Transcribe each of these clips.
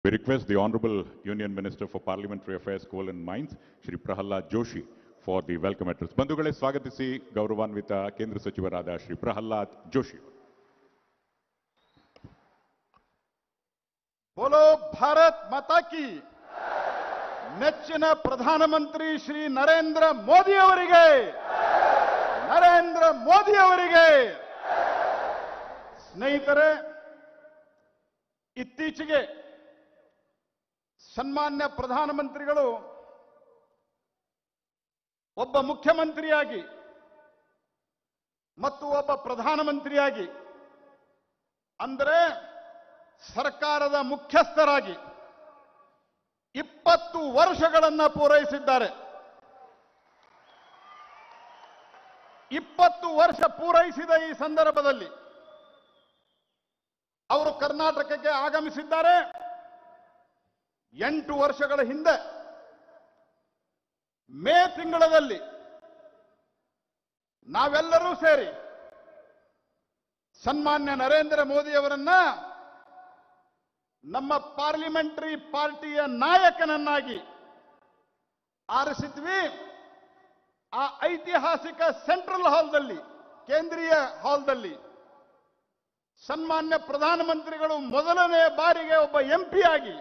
We request the Honorable Union Minister for Parliamentary Affairs, Coal and Mines, Shri Prahalad Joshi, for the welcome address. ಬಂಧುಗಳೇ ಸ್ವಾಗತಿಸಿ ಗೌರವಾನ್ವಿತ ಕೇಂದ್ರ ಸಚಿವರಾದ ಶ್ರೀ ಪ್ರಹ್ಲಾದ್ ಜೋಶಿ ಅವರು. ಬೋಲೋ ಭಾರತ್ ಮಾತಾ ಕಿ ನೆಚ್ಚಿನ ಪ್ರಧಾನಮಂತ್ರಿ ಶ್ರೀ ನರೇಂದ್ರ ಮೋದಿ ಅವರಿಗೆ ನರೇಂದ್ರ ಮೋದಿ ಅವರಿಗೆ ಸ್ನೇಹಿತರೆ ಇತ್ತೀಚೆಗೆ ಸನ್ಮಾನ್ಯ ಪ್ರಧಾನಮಂತ್ರಿಗಳು ಒಬ್ಬ ಮುಖ್ಯಮಂತ್ರಿಯಾಗಿ ಮತ್ತು ಒಬ್ಬ ಪ್ರಧಾನಮಂತ್ರಿಯಾಗಿ ಅಂದರೆ ಸರ್ಕಾರದ ಮುಖ್ಯಸ್ಥರಾಗಿ ಇಪ್ಪತ್ತು ವರ್ಷಗಳನ್ನ ಪೂರೈಸಿದ್ದಾರೆ ಇಪ್ಪತ್ತು ವರ್ಷ ಪೂರೈಸಿದ ಈ ಸಂದರ್ಭದಲ್ಲಿ ಅವರು ಕರ್ನಾಟಕಕ್ಕೆ ಆಗಮಿಸಿದ್ದಾರೆ ಎಂಟು ವರ್ಷಗಳ ಹಿಂದೆ ಮೇ ತಿಂಗಳಲ್ಲಿ ನಾವೆಲ್ಲರೂ ಸೇರಿ ಸನ್ಮಾನ್ಯ ನರೇಂದ್ರ ಮೋದಿಯವರನ್ನ ನಮ್ಮ ಪಾರ್ಲಿಮೆಂಟರಿ ಪಾರ್ಟಿಯ ನಾಯಕನನ್ನಾಗಿ ಆರಿಸಿದ್ವಿ ಆ ಐತಿಹಾಸಿಕ ಸೆಂಟ್ರಲ್ ಹಾಲ್ದಲ್ಲಿ ಕೇಂದ್ರೀಯ ಹಾಲ್ದಲ್ಲಿ ಸನ್ಮಾನ್ಯ ಪ್ರಧಾನಮಂತ್ರಿಗಳು ಮೊದಲನೇ ಬಾರಿಗೆ ಒಬ್ಬ ಎಂಪಿ ಆಗಿ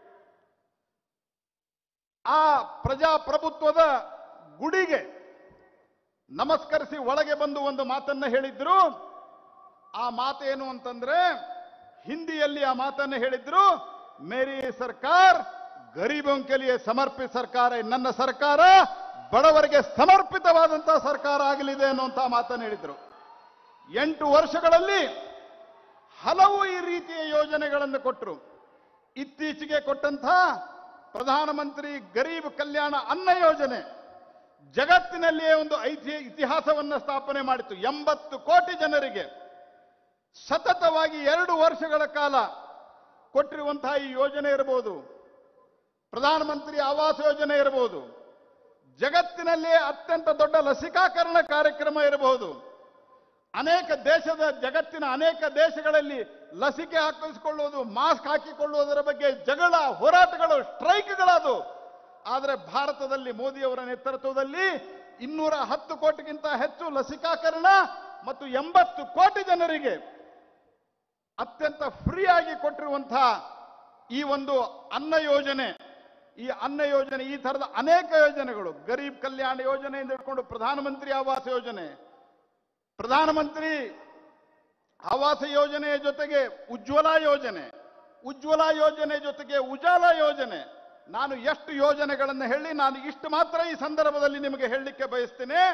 ಆ ಪ್ರಜಾಪ್ರಭುತ್ವದ ಗುಡಿಗೆ ನಮಸ್ಕರಿಸಿ ಒಳಗೆ ಬಂದು ಒಂದು ಮಾತನ್ನ ಹೇಳಿದ್ರು ಆ ಮಾತೇನು ಅಂತಂದ್ರೆ ಹಿಂದಿಯಲ್ಲಿ ಆ ಮಾತನ್ನು ಹೇಳಿದ್ರು ಮೇರಿ ಸರ್ಕಾರ ಗರೀಬಂ ಕೆಲಿಯೇ ಸಮರ್ಪಿತ ಸರ್ಕಾರ ನನ್ನ ಸರ್ಕಾರ ಬಡವರಿಗೆ ಸಮರ್ಪಿತವಾದಂತಹ ಸರ್ಕಾರ ಆಗಲಿದೆ ಅನ್ನುವಂತ ಮಾತನ್ನು ಹೇಳಿದ್ರು ಎಂಟು ವರ್ಷಗಳಲ್ಲಿ ಹಲವು ಈ ರೀತಿಯ ಯೋಜನೆಗಳನ್ನು ಕೊಟ್ಟರು ಇತ್ತೀಚೆಗೆ ಕೊಟ್ಟಂತಹ ಪ್ರಧಾನಮಂತ್ರಿ ಗರೀಬ್ ಕಲ್ಯಾಣ ಅನ್ನ ಯೋಜನೆ ಜಗತ್ತಿನಲ್ಲಿಯೇ ಒಂದು ಐತಿ ಇತಿಹಾಸವನ್ನು ಸ್ಥಾಪನೆ ಮಾಡಿತು ಎಂಬತ್ತು ಕೋಟಿ ಜನರಿಗೆ ಸತತವಾಗಿ ಎರಡು ವರ್ಷಗಳ ಕಾಲ ಕೊಟ್ಟಿರುವಂತಹ ಈ ಯೋಜನೆ ಇರಬಹುದು ಪ್ರಧಾನಮಂತ್ರಿ ಆವಾಸ್ ಯೋಜನೆ ಇರಬಹುದು ಜಗತ್ತಿನಲ್ಲಿಯೇ ಅತ್ಯಂತ ದೊಡ್ಡ ಲಸಿಕಾಕರಣ ಕಾರ್ಯಕ್ರಮ ಇರಬಹುದು ಅನೇಕ ದೇಶದ ಜಗತ್ತಿನ ಅನೇಕ ದೇಶಗಳಲ್ಲಿ ಲಸಿಕೆ ಹಾಕಿಸಿಕೊಳ್ಳುವುದು ಮಾಸ್ಕ್ ಹಾಕಿಕೊಳ್ಳುವುದರ ಬಗ್ಗೆ ಜಗಳ ಹೋರಾಟಗಳು ಸ್ಟ್ರೈಕ್ಗಳದು ಆದರೆ ಭಾರತದಲ್ಲಿ ಮೋದಿಯವರ ನೇತೃತ್ವದಲ್ಲಿ ಇನ್ನೂರ ಹತ್ತು ಕೋಟಿಗಿಂತ ಹೆಚ್ಚು ಲಸಿಕಾಕರಣ ಮತ್ತು ಎಂಬತ್ತು ಕೋಟಿ ಜನರಿಗೆ ಅತ್ಯಂತ ಫ್ರೀ ಆಗಿ ಕೊಟ್ಟಿರುವಂತಹ ಈ ಒಂದು ಅನ್ನ ಯೋಜನೆ ಈ ಅನ್ನ ಯೋಜನೆ ಈ ತರದ ಅನೇಕ ಯೋಜನೆಗಳು ಗರೀಬ್ ಕಲ್ಯಾಣ ಯೋಜನೆಯಿಂದ ಹಿಡ್ಕೊಂಡು ಪ್ರಧಾನಮಂತ್ರಿ ಆವಾಸ್ ಯೋಜನೆ ಪ್ರಧಾನಮಂತ್ರಿ ಆವಾಸ ಯೋಜನೆಯ ಜೊತೆಗೆ ಉಜ್ವಲ ಯೋಜನೆ ಉಜ್ವಲ ಯೋಜನೆ ಜೊತೆಗೆ ಉಜಾಲ ಯೋಜನೆ ನಾನು ಎಷ್ಟು ಯೋಜನೆಗಳನ್ನು ಹೇಳಿ ನಾನು ಇಷ್ಟು ಮಾತ್ರ ಈ ಸಂದರ್ಭದಲ್ಲಿ ನಿಮಗೆ ಹೇಳಲಿಕ್ಕೆ ಬಯಸ್ತೇನೆ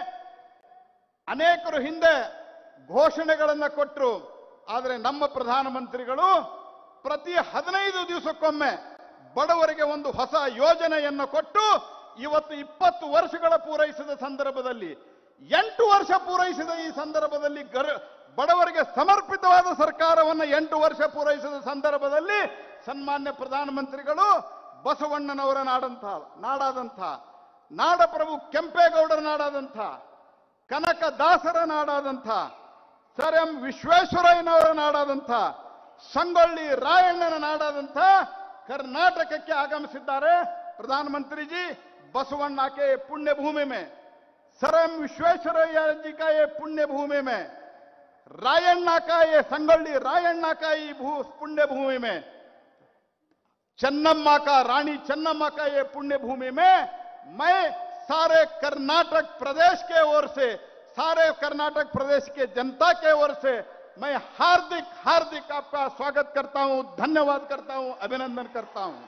ಅನೇಕರು ಹಿಂದೆ ಘೋಷಣೆಗಳನ್ನು ಕೊಟ್ಟರು ಆದರೆ ನಮ್ಮ ಪ್ರಧಾನಮಂತ್ರಿಗಳು ಪ್ರತಿ ಹದಿನೈದು ದಿವಸಕ್ಕೊಮ್ಮೆ ಬಡವರಿಗೆ ಒಂದು ಹೊಸ ಯೋಜನೆಯನ್ನು ಕೊಟ್ಟು ಇವತ್ತು ಇಪ್ಪತ್ತು ವರ್ಷಗಳ ಪೂರೈಸಿದ ಸಂದರ್ಭದಲ್ಲಿ ಎಂಟು ವರ್ಷ ಪೂರೈಸಿದ ಈ ಸಂದರ್ಭದಲ್ಲಿ ಗರ ಬಡವರಿಗೆ ಸಮರ್ಪಿತವಾದ ಸರ್ಕಾರವನ್ನು ಎಂಟು ವರ್ಷ ಪೂರೈಸಿದ ಸಂದರ್ಭದಲ್ಲಿ ಸನ್ಮಾನ್ಯ ಪ್ರಧಾನಮಂತ್ರಿಗಳು ಬಸವಣ್ಣನವರ ನಾಡಂಥ ನಾಡಾದಂಥ ನಾಡಪ್ರಭು ಕೆಂಪೇಗೌಡರ ನಾಡಾದಂಥ ಕನಕ ದಾಸರ ನಾಡಾದಂಥ ಸರ್ ಎಂ ವಿಶ್ವೇಶ್ವರಯ್ಯನವರ ನಾಡಾದಂಥ ಸಂಗೊಳ್ಳಿ ರಾಯಣ್ಣನ ನಾಡಾದಂಥ ಕರ್ನಾಟಕಕ್ಕೆ ಆಗಮಿಸಿದ್ದಾರೆ ಪ್ರಧಾನಮಂತ್ರಿ जी बसवण्णा के पुण्य भूमि में सर एम विश्वेश्वरಯ್ಯ जी का ये पुण्य भूमि में रायण्णा का ये संगोली रायण्णा का ये भू पुण्य भूमि में चन्नम्मा का रानी चन्नम्मा का ये पुण्य भूमि में मैं सारे कर्नाटक प्रदेश के ओर से सारे कर्नाटक प्रदेश के जनता के ओर से मैं हार्दिक हार्दिक आपका स्वागत करता हूं धन्यवाद करता हूं अभिनंदन करता हूं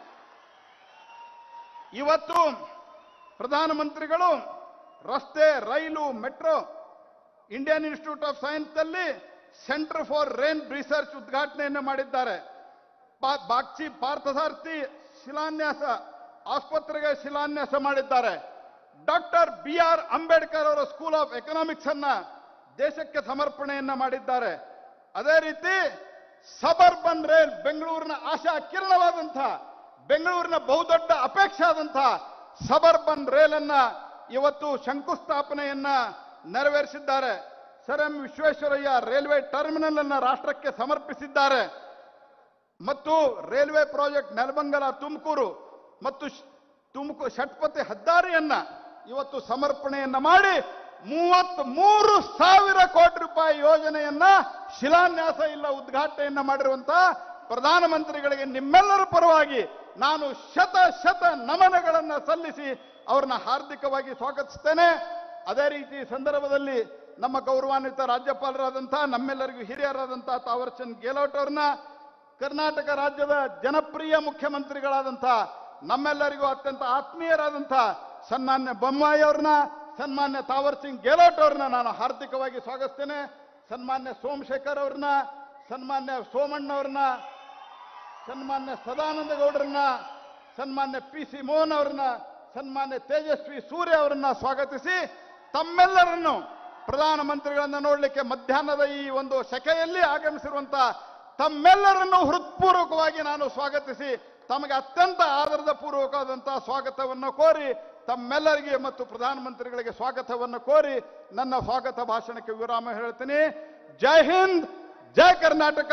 ಇವತ್ತು ಪ್ರಧಾನಮಂತ್ರಿಗಳು ರಸ್ತೆ ರೈಲು metro Indian institute of science ನಲ್ಲಿ ಸೆಂಟರ್ ಫಾರ್ ರೇನ್ ರಿಸರ್ಚ್ ಉದ್ಘಾಟನೆಯನ್ನು ಮಾಡಿದ್ದಾರೆ ಬಾ- ಬಾಗ್ಚಿ ಪಾರ್ಥಸಾರಥಿ ಶಿಲಾನ್ಯಾಸ ಆಸ್ಪತ್ರೆಗೆ ಶಿಲಾನ್ಯಾಸ ಮಾಡಿದ್ದಾರೆ ಡಾಕ್ಟರ್ ಬಿ ಆರ್ ಅಂಬೇಡ್ಕರ್ ಅವರ ಸ್ಕೂಲ್ ಆಫ್ ಎಕನಾಮಿಕ್ಸ್ ಅನ್ನ ದೇಶಕ್ಕೆ ಸಮರ್ಪಣೆಯನ್ನ ಮಾಡಿದ್ದಾರೆ ಅದೇ ರೀತಿ ಸಬರ್ಬನ್ ರೇಲ್ ಬೆಂಗಳೂರಿನ ಆಶಾ ಕಿರಣವಾದಂಥ ಬೆಂಗಳೂರಿನ ಬಹುದೊಡ್ಡ ಅಪೇಕ್ಷೆ ಆದಂಥ ಸಬರ್ಬನ್ ರೇಲ್ ಅನ್ನ ಇವತ್ತು ಶಂಕುಸ್ಥಾಪನೆಯನ್ನ ನೆರವೇರಿಸಿದ್ದಾರೆ sir M Visvesvaraya railway terminal ಅನ್ನ ರಾಷ್ಟ್ರಕ್ಕೆ ಸಮರ್ಪಿಸಿದ್ದಾರೆ ಮತ್ತು ರೈಲ್ವೆ ಪ್ರಾಜೆಕ್ಟ್ ನೆಲಮಂಗಲ ತುಮಕೂರು ಮತ್ತು ತುಮಕೂರು ಷಟ್ಪತಿ ಹೆದ್ದಾರಿಯನ್ನ ಇವತ್ತು ಸಮರ್ಪಣೆಯನ್ನ ಮಾಡಿ ಮೂವತ್ತ್ ಮೂರು ಸಾವಿರ ಕೋಟಿ ರೂಪಾಯಿ ಯೋಜನೆಯನ್ನ ಶಿಲಾನ್ಯಾಸ ಇಲ್ಲ ಉದ್ಘಾಟನೆಯನ್ನ ಮಾಡಿರುವಂತ ಪ್ರಧಾನಮಂತ್ರಿಗಳಿಗೆ ನಿಮ್ಮೆಲ್ಲರ ಪರವಾಗಿ ನಾನು ಶತ ಶತ ನಮನಗಳನ್ನ ಸಲ್ಲಿಸಿ ಅವ್ರನ್ನ ಹಾರ್ದಿಕವಾಗಿ ಸ್ವಾಗತಿಸ್ತೇನೆ ಅದೇ ರೀತಿ ಈ ಸಂದರ್ಭದಲ್ಲಿ ನಮ್ಮ ಗೌರವಾನ್ವಿತ ರಾಜ್ಯಪಾಲರಾದಂಥ ನಮ್ಮೆಲ್ಲರಿಗೂ ಹಿರಿಯರಾದಂಥ ತಾವರ್ಚಂದ್ ಗೆಹ್ಲೋಟ್ ಅವ್ರನ್ನ ಕರ್ನಾಟಕ ರಾಜ್ಯದ ಜನಪ್ರಿಯ ಮುಖ್ಯಮಂತ್ರಿಗಳಾದಂಥ ನಮ್ಮೆಲ್ಲರಿಗೂ ಅತ್ಯಂತ ಆತ್ಮೀಯರಾದಂಥ ಸನ್ಮಾನ್ಯ ಬೊಮ್ಮಾಯಿ ಅವ್ರನ್ನ ಸನ್ಮಾನ್ಯ ತಾವರ್ ಸಿಂಗ್ ಗೆಹ್ಲೋಟ್ ಅವ್ರನ್ನ ನಾನು ಹಾರ್ದಿಕವಾಗಿ ಸ್ವಾಗತಿಸ್ತೇನೆ ಸನ್ಮಾನ್ಯ ಸೋಮಶೇಖರ್ ಅವ್ರನ್ನ ಸನ್ಮಾನ್ಯ ಸೋಮಣ್ಣ ಅವ್ರನ್ನ ಸನ್ಮಾನ್ಯ ಸದಾನಂದ ಗೌಡರನ್ನ ಸನ್ಮಾನ್ಯ ಪಿ ಸಿ ಮೋಹನ್ ಅವರನ್ನ ಸನ್ಮಾನ್ಯ ತೇಜಸ್ವಿ ಸೂರ್ಯ ಅವರನ್ನ ಸ್ವಾಗತಿಸಿ ತಮ್ಮೆಲ್ಲರನ್ನು ಪ್ರಧಾನಮಂತ್ರಿಗಳನ್ನ ನೋಡಲಿಕ್ಕೆ ಮಧ್ಯಾಹ್ನದ ಈ ಒಂದು ಶಕೆಯಲ್ಲಿ ಆಗಮಿಸಿರುವಂತ ತಮ್ಮೆಲ್ಲರನ್ನು ಹೃತ್ಪೂರ್ವಕವಾಗಿ ನಾನು ಸ್ವಾಗತಿಸಿ ತಮಗೆ ಅತ್ಯಂತ ಆದರದ ಪೂರ್ವಕವಾದಂತಹ ಸ್ವಾಗತವನ್ನು ಕೋರಿ ತಮ್ಮೆಲ್ಲರಿಗೆ ಮತ್ತು ಪ್ರಧಾನಮಂತ್ರಿಗಳಿಗೆ ಸ್ವಾಗತವನ್ನು ಕೋರಿ ನನ್ನ ಸ್ವಾಗತ ಭಾಷಣಕ್ಕೆ ವಿರಾಮ ಹೇಳ್ತೀನಿ ಜೈ ಹಿಂದ್ ಜೈ ಕರ್ನಾಟಕ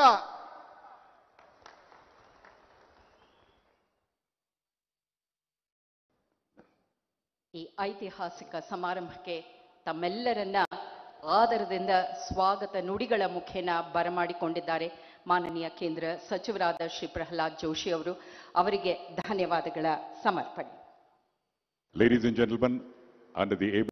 ಈ ಐತಿಹಾಸಿಕ ಸಮಾರಂಭಕ್ಕೆ ತಮ್ಮೆಲ್ಲರನ್ನ ಆದರದಿಂದ ಸ್ವಾಗತ ನುಡಿಗಳ ಮುಖೇನ ಬರಮಾಡಿಕೊಂಡಿದ್ದಾರೆ ಮಾನನೀಯ ಕೇಂದ್ರ ಸಚಿವರಾದ ಶ್ರೀ ಪ್ರಹ್ಲಾದ್ ಜೋಶಿ ಅವರು ಅವರಿಗೆ ಧನ್ಯವಾದಗಳ ಸಮರ್ಪಣೆ Ladies and gentlemen, under the